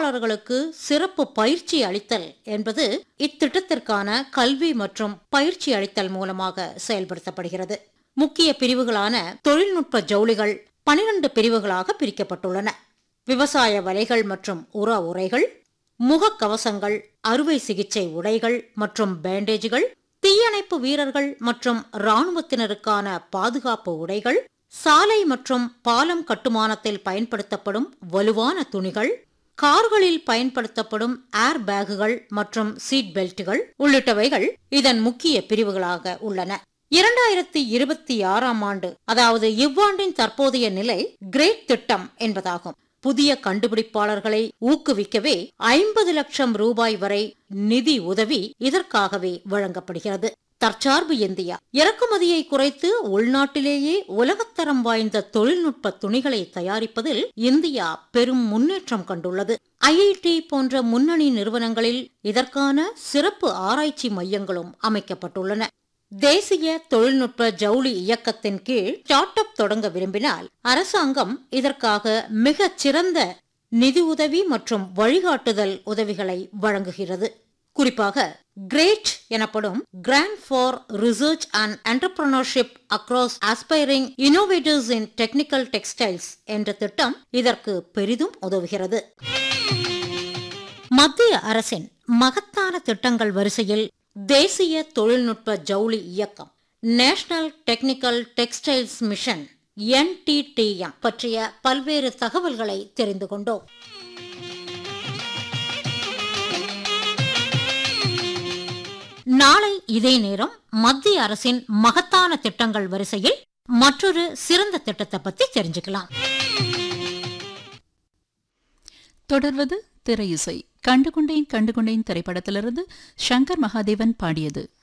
தொழிலாளர்களுக்கு சிறப்பு பயிற்சி அளித்தல் என்பது இத்திட்டத்திற்கான கல்வி மற்றும் பயிற்சி அளித்தல் மூலமாக செயல்படுத்தப்படுகிறது முக்கிய பிரிவுகளான தொழில்நுட்ப ஜவுளிகள் பனிரெண்டு பிரிவுகளாக பிரிக்கப்பட்டுள்ளன விவசாய வலைகள் மற்றும் உர உரைகள் முகக்கவசங்கள் அறுவை சிகிச்சை உடைகள் மற்றும் பேண்டேஜ்கள் தீயணைப்பு வீரர்கள் மற்றும் இராணுவத்தினருக்கான பாதுகாப்பு உடைகள் சாலை மற்றும் பாலம் கட்டுமானத்தில் பயன்படுத்தப்படும் வலுவான துணிகள் கார்களில் பயன்படுத்தப்படும் ஏர் பேக்குகள் மற்றும் சீட் பெல்ட்டுகள் உள்ளிட்டவைகள் இதன் முக்கிய பிரிவுகளாக உள்ளன இரண்டாயிரத்தி இருபத்தி ஆறாம் ஆண்டு அதாவது இவ்வாண்டின் தற்போதைய நிலை கிரேட் திட்டம் என்பதாகும் புதிய கண்டுபிடிப்பாளர்களை ஊக்குவிக்கவே ஐம்பது லட்சம் ரூபாய் வரை நிதி உதவி இதற்காகவே வழங்கப்படுகிறது தற்சார்பு இந்தியா இறக்குமதியை குறைத்து உள்நாட்டிலேயே உலகத்தரம் வாய்ந்த தொழில்நுட்ப துணிகளை தயாரிப்பதில் இந்தியா பெரும் முன்னேற்றம் கண்டுள்ளது ஐஐடி போன்ற முன்னணி நிறுவனங்களில் இதற்கான சிறப்பு ஆராய்ச்சி மையங்களும் அமைக்கப்பட்டுள்ளன தேசிய தொழில்நுட்ப ஜவுளி இயக்கத்தின் கீழ் ஸ்டார்ட் அப் தொடங்க விரும்பினால் அரசாங்கம் இதற்காக மிகச் சிறந்த நிதி உதவி மற்றும் வழிகாட்டுதல் உதவிகளை வழங்குகிறது குறிப்பாக கிரேட் எனப்படும் grant for research and entrepreneurship across aspiring innovators in technical textiles என்ற திட்டம் இதற்கு பெரிதும் உதவுகிறது மத்திய அரசின் மகத்தான திட்டங்கள் வரிசையில் தேசிய தொழில்நுட்ப ஜவுளி இயக்கம் national technical textiles mission NTTM பற்றிய பல்வேறு தகவல்களை தெரிந்து கொண்டோம் நாளை இதே நேரம் மத்திய அரசின் மகத்தான திட்டங்கள் வரிசையில் மற்றொரு சிறந்த திட்டத்தை பத்தி தெரிஞ்சுக்கலாம் தொடர்வது திரை இசை கண்டுகொண்டேன் கண்டுகொண்டேன் திரைப்படத்திலிருந்து சங்கர் மகாதேவன் பாடியது